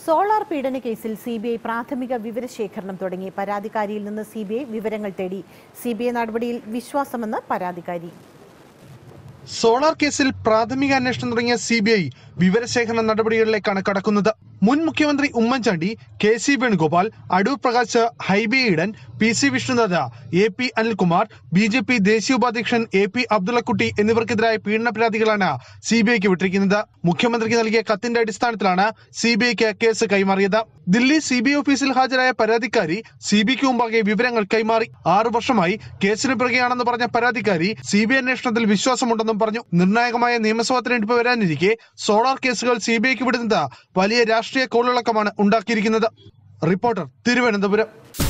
solar പീഡന കേസിൽ C B I പ്രാഥമിക വിവരശേഖരണം തുടങ്ങി പരാതിക്കാരിയിൽ നിന്ന് സി ബി ഐ വിവരങ്ങൾ തേടി സി ബി ഐ നടപടിയിൽ വിശ്വാസമെന്ന് പരാതിക്കാരി സോളാർ കേസിൽ പ്രാഥമിക അന്വേഷണം തുടങ്ങിയ സി ബി ഐ വിവരശേഖരണ നടപടികളിലേക്കാണ് കടക്കുന്നത് മുൻ മുഖ്യമന്ത്രി Oommen Chandy K C Venugopal Adoor Prakash Hibi Eden P C Vishnunath A P Anilkumar B J P ദേശീയ ഉപാധ്യക്ഷൻ എ പി അബ്ദുള്ളക്കുട്ടി എന്നിവർക്കെതിരായ പീഡന പരാതികളാണ് സി ബി ഐക്ക് വിട്ടിരിക്കുന്നത് മുഖ്യമന്ത്രിക്ക് നൽകിയ കത്തിന്റെ അടിസ്ഥാനത്തിലാണ് സി ബി ഐക്ക് കേസ് കൈമാറിയത് ദില്ലി സി ബി ഐ ഓഫീസിൽ ഹാജരായ പരാതിക്കാരി സി ബി ഐക്ക് മുമ്പാകെ വിവരങ്ങൾ കൈമാറി ആറു വർഷമായി കേസിന് പിറകെയാണെന്ന് പറഞ്ഞ പരാതിക്കാരി സി ബി ഐ അന്വേഷണത്തിൽ വിശ്വാസമുണ്ടെന്നും പറഞ്ഞു നിർണായകമായ നിയമസഭാ തെരഞ്ഞെടുപ്പ് വരാനിരിക്കെ സോളാർ കേസുകൾ സി ബി ഐക്ക് വിടുന്നത് വലിയ രാഷ്ട്രീയ കോളിളക്കമാണ് ഉണ്ടാക്കിയിരിക്കുന്നത് റിപ്പോർട്ടർ തിരുവനന്തപുരം